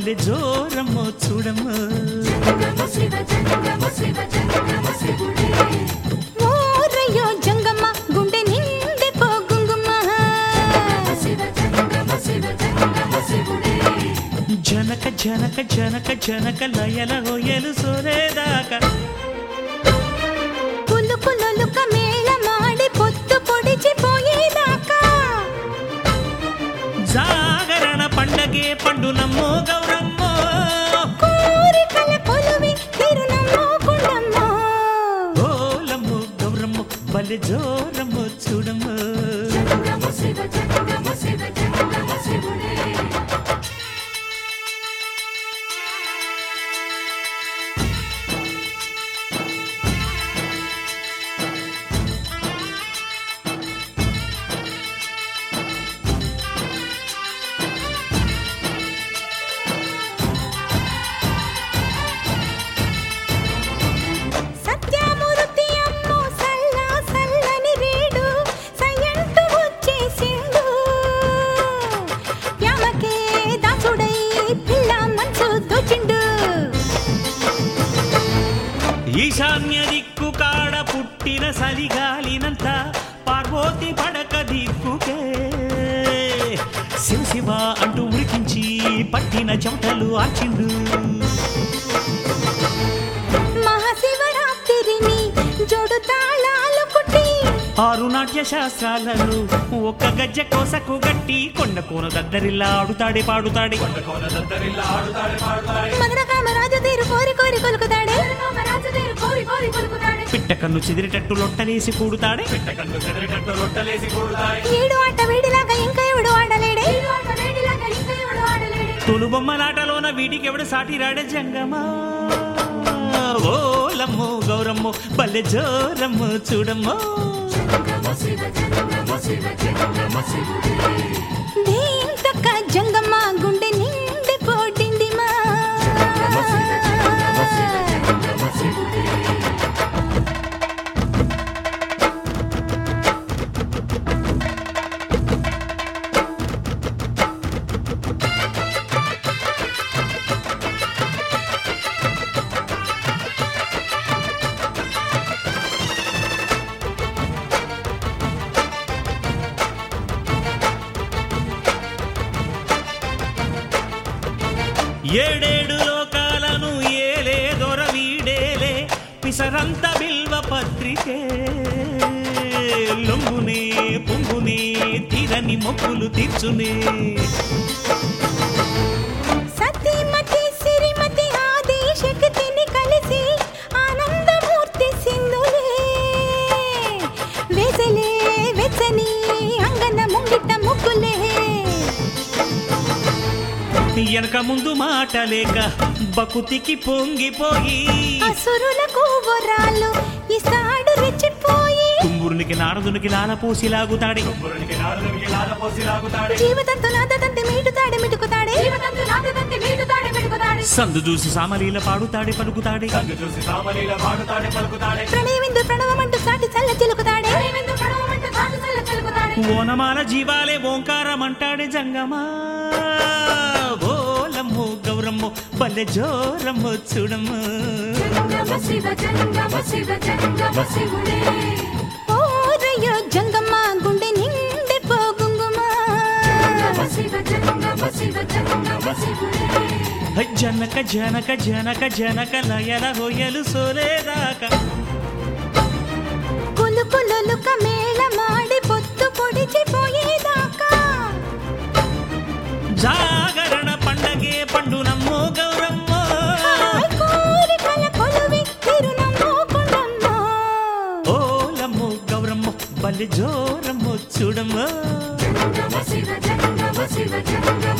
బల్లె జోరమ్మో చూడమ్మో ఓరయ్యో జంగమ్మ గుండె నిండే పోగుంగుమ్మ జనక జనక జనక జనక లయల హొయలు సోరేదాకా కులు కులులుక మేళ మాడి పొత్తు పొడిచిపోయేదాకా జాగరణ పండగే పండునమ్మో గౌరమ్మో కోరికల కొలువి తిరునమ్మో కుండమ్మో ఓలమ్మో గౌరమ్మో బల్లె జోరమ్మో చూడమ్మో సత్యమూర్తి అమ్మో సల్లా సల్లని రేడు సయంటు వచ్చేసిండు ప్యామకే దాసుడై పిల్ల మనసు దోచిండు ఈశాన్య దిక్కు కాడ పుట్టిన సలిగాలినంత పార్వతి పడక దిక్కుకే శివ శివ అంటూ ఉరికించి పట్టిన చెమటలు ఆచిండు మహాశివరాత్రిని జోడు తాళాలు కుట్టి ఆరు నాట్య శాస్త్రాలను ఒక్క గజ్జ కోసకు గట్టి కొండ కోన దద్దరిల్లా ఆడుతాడే పాడుతాడే మదన కామరాజు తీరు కోరి కోరి కొలుకుతాడే పిట్ట కన్ను చెదిరేటట్టు లొట్టలేసి కూడుతాడే ఏడు ఆట వేడిలాగా ఇంకా ఎవడు ఆడలేడే తొలు బొమ్మలాటలోన వీటికి ఎవడు సాటి రాడే జంగమా ఓలమ్మో గౌరమ్మో బల్లె జోరమ్మో చూడమ్మో దేంతక్క జంగమ్మ గుండె నిండి పోటిందిమా ఏడేడు లోకాలను ఏలే దొర వీడేలే పిసరంత బిల్వ పత్రికే లొంగునే పొంగునే తీరని మొక్కులు తీర్చునే సతీమతి సిరిమతి ఆది శక్తిని కలిసి ఆనందమూర్తి సింధులే వేసలే వెచ్చని అంగన ముంగిట ముగ్గులే వెనక ముందు మాట లేక బకుతికి పొంగిపోయి అసురులకు వరాలు ఇస్తాడు రెచ్చిపోయి తుంగురునికి నారదునికి లాలపోసి లాగుతాడే జీవితంతో నాదంతే మీటుతాడే మిటుకుతాడే సందు చూసి సామలీల పాడుతాడే పలుకుతాడే ప్రణయవిందు ప్రణవమంటూ సాటి చల్ల చిలుకుతాడే ఓనమాల జీవాలే ఓంకారమంటాడే జంగమా ఓలమ్మో గౌరమ్మో బల్లె జోరమ్మో చూడమ్మో ఓరయ్యో జంగమ్మ గుండె నిండి పోగుంగుమా హై జనక జనక జనక జనక లయల హొయలు సోలేదాకా కులు కులులుక మేళ మాడి పొత్తు పొడిచిపోయేదాకా జాగరణ పండగే పండునమ్మో గౌరమ్మో హాయ్ కోరికల కొలువి తిరునమ్మో కొండమ్మో ఓలమ్మో గౌరమ్మో బల్లె జోరమ్మో చూడమ్మో శివ జంగమ శివ జంగమ